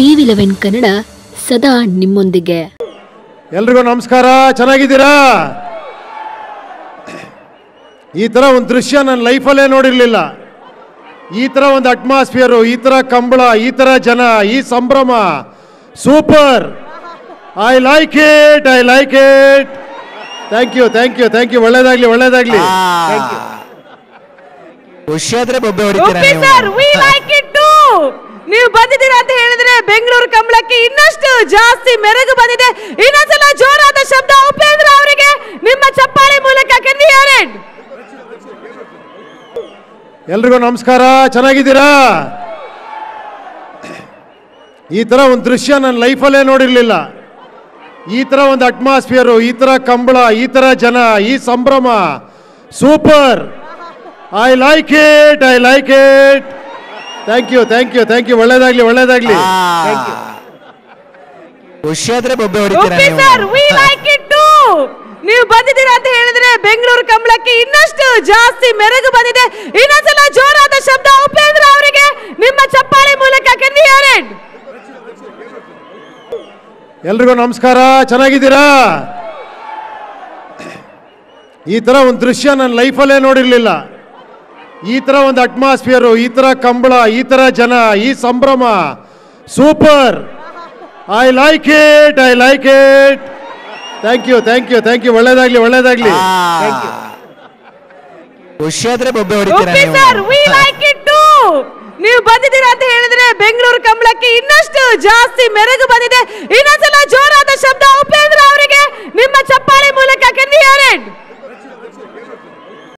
TV eleven Kannada ಸದಾ ನಿಮ್ಮೊಂದಿಗೆ ಎಲ್ರಿಗೂ ನಮಸ್ಕಾರ ಚೆನ್ನಾಗಿದ್ದೀರಾ ಈ ಥರ ಒಂದು ದೃಶ್ಯ ನನ್ನ ಲೈಫಲ್ಲೇ ನೋಡಿರಲಿಲ್ಲ ಈ ಥರ ಒಂದು ಅಟ್ಮಾಸ್ಫಿಯರು ಈ ಥರ ಕಂಬಳ ಈ ಥರ ಜನ ಈ ಸಂಭ್ರಮ super I like it I like it thank you thank you thank you ಒಳ್ಳೇದಾಗ್ಲಿ ಒಳ್ಳೇದಾಗ್ಲಿ ಥ್ಯಾಂಕ್ ಯು ಖುಷಿ ಆದ್ರೆ ಬೊಬ್ಬೆ ಹೊಡಿತೀರಾ ಉಪ್ಪಿ ನೀವು sir we like it too ನೀವು ಬಂದಿದ್ದೀರಾ ಅಂತ ಹೇಳಿದ್ರೆ ಬೆಂಗಳೂರು ಕಂಬಳಕ್ಕೆ ಇನ್ನಷ್ಟು ಜಾಸ್ತಿ ಮೆರುಗು ಬಂದಿದೆ ಇನ್ನೊಂದ್ಸಲ ಜೋರಾದ ಶಬ್ದ ಉಪೇಂದ್ರ ಅವರಿಗೆ ನಿಮ್ಮ ಚಪ್ಪಾಳೆ ಮೂಲಕ can we hear it? ಎಲ್ರಿಗೂ ನಮಸ್ಕಾರ ಚೆನ್ನಾಗಿದ್ದೀರಾ ಈ ಥರ ಒಂದು ದೃಶ್ಯ ನನ್ನ ಲೈಫಲ್ಲೇ ನೋಡಿರಲಿಲ್ಲ ಈ ಥರ ಒಂದು ಅಟ್ಮಾಸ್ಫಿಯರು ಈ ಥರ ಕಂಬಳ ಈ ಥರ ಜನ ಈ ಸಂಭ್ರಮ super I like it I like it thank you thank you thank you ಒಳ್ಳೇದಾಗ್ಲಿ ಒಳ್ಳೇದಾಗ್ಲಿ ಥ್ಯಾಂಕ್ ಯು ಖುಷಿ ಆದ್ರೆ ಬೊಬ್ಬೆ ಹೊಡಿತೀರಾ ಉಪ್ಪಿ ನೀವು sir we like it too ನೀವು ಬಂದಿದ್ದೀರಾ ಅಂತ ಹೇಳಿದ್ರೆ ಬೆಂಗಳೂರು ಕಂಬಳಕ್ಕೆ ಇನ್ನಷ್ಟು ಜಾಸ್ತಿ ಮೆರುಗು ಬಂದಿದೆ ಇನ್ನೊಂದ್ಸಲ ಜೋರಾದ ಶಬ್ದ ಉಪೇಂದ್ರ ಅವರಿಗೆ ನಿಮ್ಮ ಚಪ್ಪಾಳೆ ಮೂಲಕ can we hear it? ಎಲ್ರಿಗೂ ನಮಸ್ಕಾರ ಚೆನ್ನಾಗಿದ್ದೀರಾ ಈ ಥರ ಒಂದು ದೃಶ್ಯ ನನ್ನ ಲೈಫಲ್ಲೇ ನೋಡಿರಲಿಲ್ಲ ಈ ಥರ ಒಂದು ಅಟ್ಮಾಸ್ಫಿಯರು ಈ ಥರ ಕಂಬಳ ಈ ಥರ ಜನ ಈ ಸಂಭ್ರಮ super I like it I like it thank you thank you thank you ಒಳ್ಳೇದಾಗ್ಲಿ ಒಳ್ಳೇದಾಗ್ಲಿ ಥ್ಯಾಂಕ್ ಯು ಖುಷಿ ಆದ್ರೆ ಬೊಬ್ಬೆ ಹೊಡಿತೀರಾ ಉಪ್ಪಿ ನೀವು sir we like it too ನೀವು ಬಂದಿದ್ದೀರಾ ಅಂತ ಹೇಳಿದ್ರೆ ಬೆಂಗಳೂರು ಕಂಬಳಕ್ಕೆ ಇನ್ನಷ್ಟು ಜಾಸ್ತಿ ಮೆರುಗು ಬಂದಿದೆ ಇನ್ನೊಂದ್ಸಲ ಜೋರಾದ ಶಬ್ದ ಉಪೇಂದ್ರ ಅವರಿಗೆ ನಿಮ್ಮ ಚಪ್ಪಾಳೆ ಮೂಲಕ can we hear it?